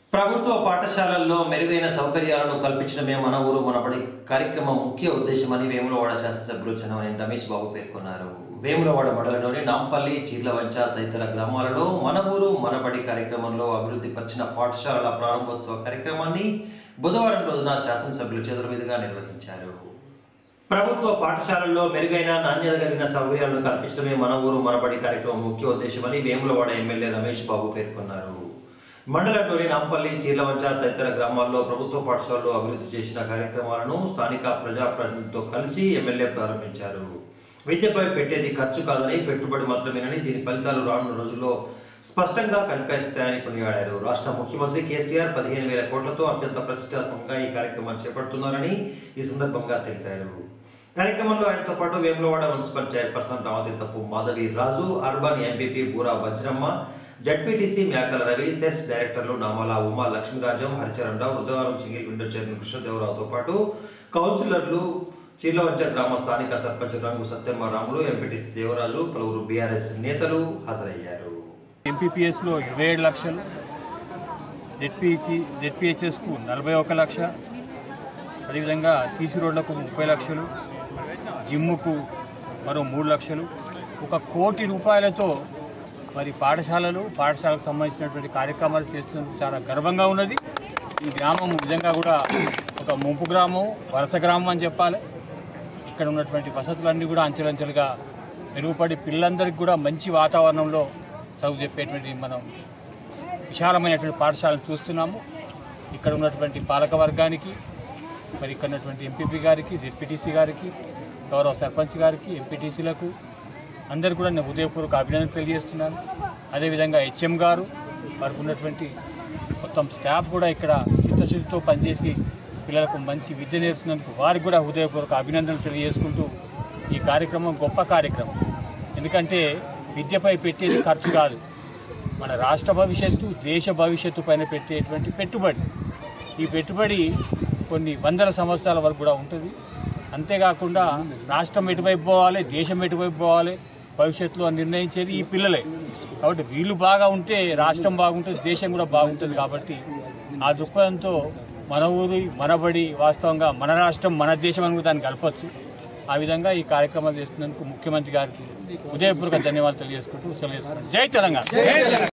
ప్రభుత్వ పాఠశాలల్లో మెరుగైన సౌకర్యాలను కల్పించడమే మన ఊరు మనబడి కార్యక్రమం ముఖ్య ఉద్దేశమని వేములవాడ శాసనసభ్యులు చన్నమనేని రమేష్ బాబు పేర్కొన్నారు వేములవాడ మండలంలోని నాంపల్లి చీర్లవంచ తదితర గ్రామాలలో మన ఊరు మనబడి కార్యక్రమంలో అభివృద్ధి పరిచిన పాఠశాలల ప్రారంభోత్సవ కార్యక్రమాన్ని బుధవారం రోజున శాసనసభ్యుల చేతుల మీదుగా నిర్వహించారు ప్రభుత్వ పాఠశాలల్లో మెరుగైన నాణ్యత కలిగిన సౌకర్యాలను కల్పించడమే మన ఊరు మనబడి కార్యక్రమం ముఖ్య ఉద్దేశమని వేములవాడ ఎమ్మెల్యే రమేష్ బాబు పేర్కొన్నారు మండలంలోని నాంపల్లి చీర్లవంచ తదితర గ్రామాల్లో ప్రభుత్వ పాఠశాలలో అభివృద్ధి చేసిన కార్యక్రమాలను స్థానిక ప్రజాప్రతినిధులతో కలిసి ఎమ్మెల్యే ప్రారంభించారు విద్యపై పెట్టేది ఖర్చు కాదని పెట్టుబడి మాత్రమేనని దీని ఫలితాలు రానున్న రోజుల్లో స్పష్టంగా కనిపిస్తాయని కొనియాడారు రాష్ట్ర ముఖ్యమంత్రి కేసీఆర్ పదిహేను వేల కోట్లతో అత్యంత ప్రతిష్టాత్మకంగా ఈ కార్యక్రమాన్ని చేపడుతున్నారని ఈ సందర్భంగా తెలిపారు కార్యక్రమంలో ఆయనతో పాటు Vemulawada municipal chairperson Ramatheerthapu Madhavi Raju urban MPP Boora Vajramma ZPTC Mekala Ravi CESS డైరెక్టర్లు Namala Uma Lakshmirajam Haricharan Rao Rudravaram single window chairman కృష్ణదేవరావుతో పాటు కౌన్సిలర్లు చీర్లవంచ గ్రామ స్థానిక సర్పంచ్ రంగు సత్యమ్మ రాములు ఎంపీటీసీ దేవరాజు పలువురు బీఆర్ఎస్ నేతలు హాజరయ్యారు ఎంపీపీఎస్లో ఇరవై ఏడు లక్షలు జెడ్పీహెచ్ జెడ్పీహెచ్ఎస్కు నలభై ఒక లక్ష అదేవిధంగా సీసీ రోడ్లకు ముప్పై లక్షలు జిమ్ముకు మరో మూడు లక్షలు ఒక కోటి రూపాయలతో మరి పాఠశాలలు పాఠశాలకు సంబంధించినటువంటి కార్యక్రమాలు చేస్తున్నందుకు చాలా గర్వంగా ఉన్నది ఈ గ్రామం నిజంగా కూడా ఒక ముంపు గ్రామం వలస గ్రామం అని చెప్పాలి ఇక్కడ ఉన్నటువంటి వసతులన్నీ కూడా అంచెలంచెలుగా మెరుగుపడి పిల్లలందరికీ కూడా మంచి వాతావరణంలో చదువు చెప్పేటువంటి మనం విశాలమైనటువంటి పాఠశాలను చూస్తున్నాము ఇక్కడ ఉన్నటువంటి పాలక వర్గానికి మరి ఇక్కడ ఉన్నటువంటి ఎంపీపీ గారికి జెడ్పీటీసీ గారికి గౌరవ సర్పంచ్ గారికి ఎంపీటీసీలకు అందరు కూడా నేను హృదయపూర్వక అభినందన తెలియజేస్తున్నాను అదేవిధంగా హెచ్ఎం గారు వారికి ఉన్నటువంటి మొత్తం స్టాఫ్ కూడా ఇక్కడ చిత్తశుద్ధితో పనిచేసి పిల్లలకు మంచి విద్య నేర్పుతున్నందుకు వారికి కూడా హృదయపూర్వక అభినందనలు తెలియజేసుకుంటూ ఈ కార్యక్రమం గొప్ప కార్యక్రమం ఎందుకంటే విద్యపై పెట్టేది ఖర్చు కాదు మన రాష్ట్ర భవిష్యత్తు దేశ భవిష్యత్తు పైన పెట్టేటువంటి పెట్టుబడి ఈ పెట్టుబడి కొన్ని వందల సంవత్సరాల వరకు కూడా ఉంటుంది అంతేకాకుండా రాష్ట్రం ఎటువైపు పోవాలి దేశం ఎటువైపు పోవాలి భవిష్యత్తులో నిర్ణయించేది ఈ పిల్లలే కాబట్టి వీళ్ళు బాగా ఉంటే రాష్ట్రం బాగుంటుంది దేశం కూడా బాగుంటుంది కాబట్టి ఆ దృక్పథంతో మన ఊరి మనబడి వాస్తవంగా మన రాష్ట్రం మన దేశం అని కూడా దాన్ని కలపచ్చు ఆ విధంగా ఈ కార్యక్రమాలు చేస్తున్నందుకు ముఖ్యమంత్రి గారికి ఉదయపూర్వక ధన్యవాదాలు తెలియజేసుకుంటూ సెలవు చేసుకుంటాను జై తెలంగాణ